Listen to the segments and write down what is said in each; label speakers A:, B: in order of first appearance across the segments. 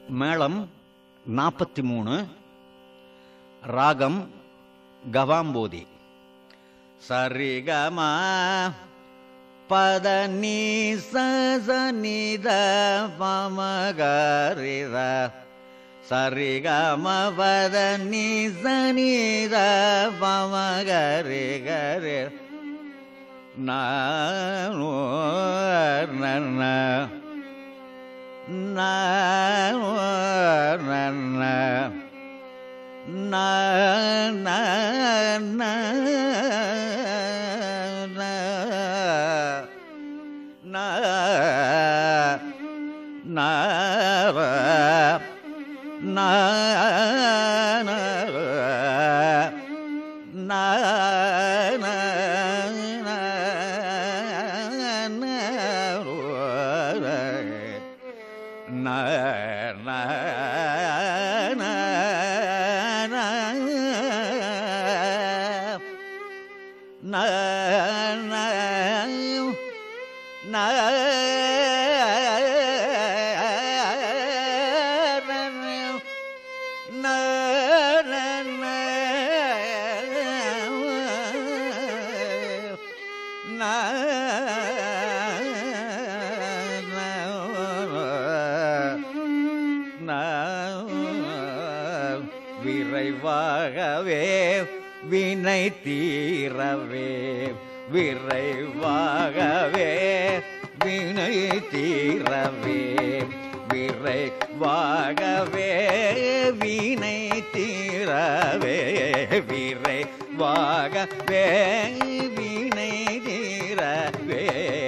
A: மேளம் நாற்பத்தி மூணு ராகம் கவாம்போதி சரிகம பத நீ சனித பமகரித சரிகம பத நீ சனித பமகரி கரி நானோ நன்ன நானோ நன்ன na na na na na na na விரைவாகவே வினை தீரவே விரைவாகவே வினை தீரவே விரைவாகவே வினை தீரவே விரைவாகவே வினை தீரவே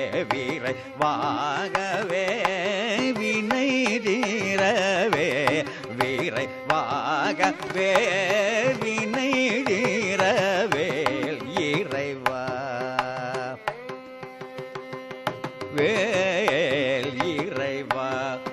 A: விரைவாகவே வினை தீரவே விரைவாகவே வினை தீரவே இறைவா வேல் இறைவா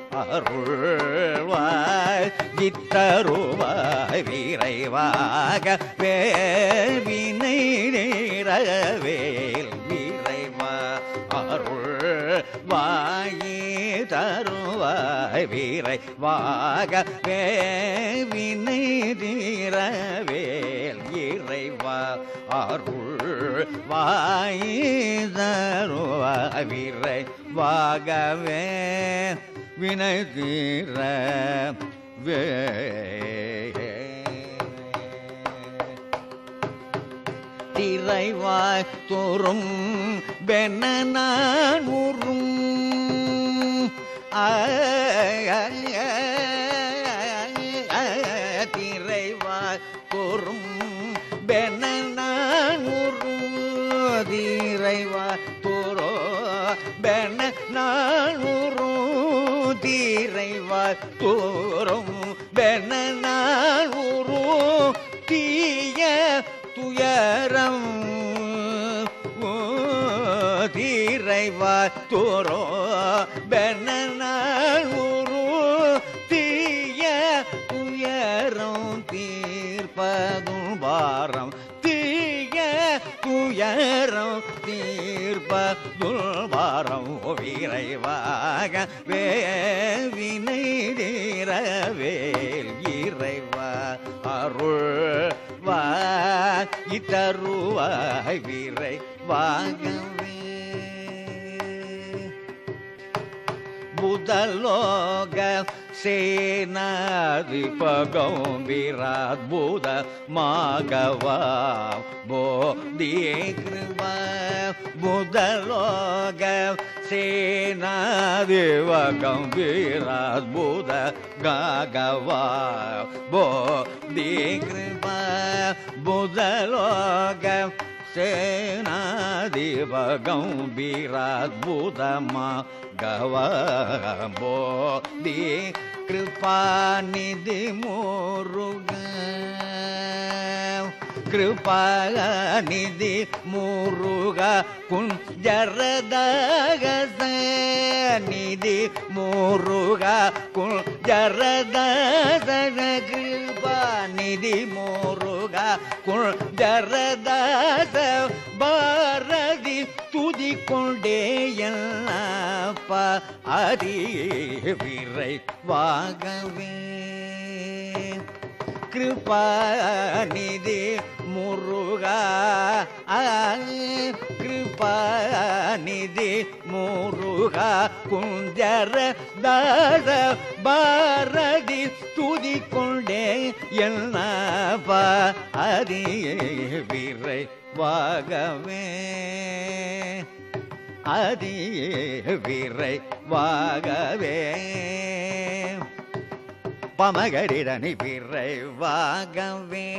A: அருள்வாய் இத்தருவாய் விரைவாக வேவினை நேரவேல் விரைவா அருள் வாயி தருவாய் விரைவாக வேவினை தீரவேல் இறைவா அருள் வாயி தருவாய் விரைவாகவே வினை தீர வே திரைவாய் தோறும் பெண்ணூறும் திரைவாய் தோறும் பெண்ணூறும் தீரைவாய் தோறோ பெண்ணூறும் தீரைவாய் தோறும் பெண்ணூறும் தீய துயரம் தீரைவாய் தோறோ பெண்ணூறு தீய துயரம் தீர்ப்பதும் பாரம் தீய துயரம் தீர்ப்பதும் பாரம் விரைவாக வேவினை தீரவேல் இறைவா அருள் வா இத்தருவாய் விரை வாகவே புதலோக சேனாதிபகம் விராட் புத மாகவா போதி கிருபா புதலோக சேனாதிபகம் விராட் புத காகவா போதி கிருபா புதலோக சேனாதிபகம் விராத்புதமா கவம்போதி கிருபாநிதி முருக கிருபாநிதி முருக குஞ்சரதகச நிதி முருக குஞ்சரதசன கிருபாநிதி முருக குஞ்சரதச பாரதி துதி துதி கொண்டே என்னப்பா அதி விரை வாகவே கிருபாநிதி முருகா கிருபாநிதி முருகா குஞ்சர தார பாரதி துதி கொண்டே என்னப்பா அதி விரை வாகவே அதி விரை வாகவே பமகரிடனி விரைவாகவே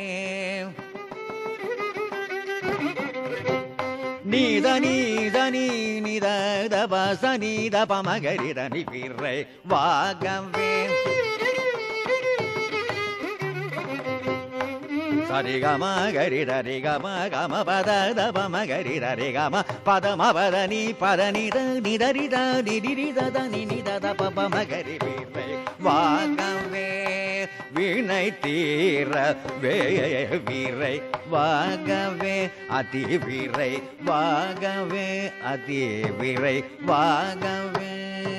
A: நீத நீத நீ நித பச நீத பமகரிடனி விரைவாகவே சரிகம கரிடரி கம கம பத தபம கரிடரி கம பதம பத நீ பத நித நிதரித நிதிரித நினித பபம கரி வீரை வாகவே வினை தீர வே வீரை வாகவே அதி வீரை வாகவே அதி வீரை வாகவே